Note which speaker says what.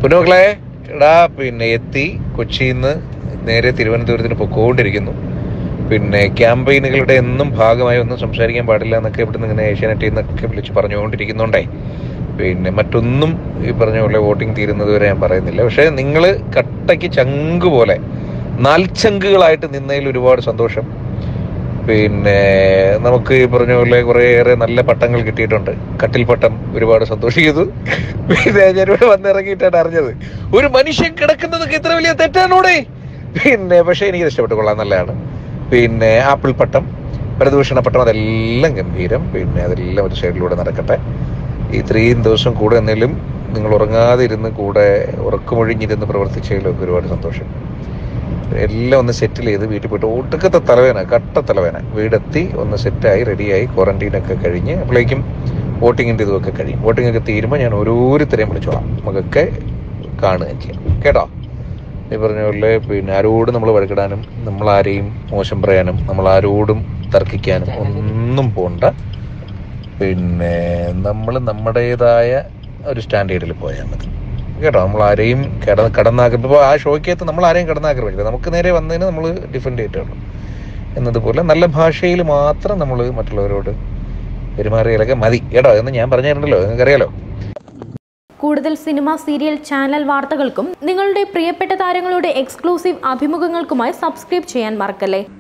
Speaker 1: കുഞ്ഞുമക്കളെ എടാ പിന്നെ എത്തി കൊച്ചിയിൽ നിന്ന് നേരെ തിരുവനന്തപുരത്തിന് പൊക്കോണ്ടിരിക്കുന്നു പിന്നെ ക്യാമ്പയിനുകളുടെ എന്നും ഭാഗമായി ഒന്നും സംസാരിക്കാൻ പാടില്ല എന്നൊക്കെ ഇവിടുന്ന് ഇങ്ങനെ ഏഷ്യാനെറ്റിൽ നിന്നൊക്കെ വിളിച്ച് പറഞ്ഞുകൊണ്ടിരിക്കുന്നുണ്ടേ പിന്നെ മറ്റൊന്നും ഈ പറഞ്ഞ പോലെ വോട്ടിംഗ് തീരുന്നത് വരെ ഞാൻ പറയുന്നില്ല പക്ഷേ നിങ്ങൾ കട്ടയ്ക്ക് ചങ്ക് പോലെ നാൽച്ചങ്കുകളായിട്ട് നിന്നതിൽ ഒരുപാട് സന്തോഷം പിന്നെ നമുക്ക് ഈ പറഞ്ഞ പോലെ കുറേയേറെ നല്ല പട്ടങ്ങൾ കിട്ടിയിട്ടുണ്ട് കട്ടിൽ പട്ടം ഒരുപാട് സന്തോഷിക്കുന്നു പിന്നെ ഞാനിവിടെ വന്നിറങ്ങിയിട്ടാണ് അറിഞ്ഞത് ഒരു മനുഷ്യൻ കിടക്കുന്നതൊക്കെ ഇത്ര വലിയ തെറ്റാണോടെ പിന്നെ പക്ഷേ എനിക്ക് ഇഷ്ടപ്പെട്ടു കൊള്ളാൻ നല്ലതാണ് പിന്നെ ആപ്പിൾ പട്ടം പരദൂഷണ പട്ടം അതെല്ലാം ഗംഭീരം പിന്നെ അതെല്ലാം ഒരു സൈഡിലൂടെ നടക്കട്ടെ ഇത്രയും ദിവസം കൂടെ എന്തെങ്കിലും നിങ്ങൾ ഉറങ്ങാതെ ഇരുന്ന് കൂടെ ഉറക്കമൊഴിഞ്ഞിരുന്ന് പ്രവർത്തിച്ചതിലൊക്കെ ഒരുപാട് സന്തോഷം എല്ലാം ഒന്ന് സെറ്റിൽ ചെയ്ത് വീട്ടിൽ പോയിട്ട് ഒടുക്കത്തെ തലവേന കട്ട തലവേന വീടെത്തി ഒന്ന് സെറ്റായി റെഡിയായി ക്വാറന്റീനൊക്കെ കഴിഞ്ഞ് അപ്പോഴേക്കും വോട്ടിങ്ങിൻ്റെ ഇതുമൊക്കെ കഴിയും വോട്ടിംഗ് ഒക്കെ തീരുമ്പോൾ ഞാൻ ഓരോരുത്തരെയും വിളിച്ചോളാം നമുക്കൊക്കെ കാണുകയും ചെയ്യാം കേട്ടോ ഈ പറഞ്ഞ പോലെ പിന്നെ ആരോടും നമ്മൾ വഴക്കിടാനും നമ്മൾ ആരെയും മോശം പറയാനും നമ്മൾ ആരോടും തർക്കിക്കാനും ഒന്നും പോണ്ട പിന്നെ നമ്മൾ നമ്മുടേതായ ഒരു സ്റ്റാൻഡേർഡിൽ പോയാൽ മതി കേട്ടോ നമ്മൾ ആരെയും കട കടന്നാക്രമിക്കും ഇപ്പോൾ ആ ഷോയ്ക്കകത്ത് നമ്മൾ ആരെയും കടന്നാക്രമിക്കില്ല നമുക്ക് നേരെ വന്നതിന് നമ്മൾ ഡിഫെൻഡ് ചെയ്തിട്ടുള്ളൂ എന്നതുപോലെ നല്ല ഭാഷയിൽ മാത്രം നമ്മൾ മറ്റുള്ളവരോട് പെരുമാറിയാലൊക്കെ മതി കേട്ടോ എന്ന് ഞാൻ പറഞ്ഞിട്ടുണ്ടല്ലോ നിങ്ങൾക്കറിയാലോ
Speaker 2: കൂടുതൽ സിനിമ സീരിയൽ ചാനൽ വാർത്തകൾക്കും നിങ്ങളുടെ പ്രിയപ്പെട്ട താരങ്ങളുടെ എക്സ്ക്ലൂസീവ് അഭിമുഖങ്ങൾക്കുമായി സബ്സ്ക്രൈബ് ചെയ്യാൻ മറക്കല്ലേ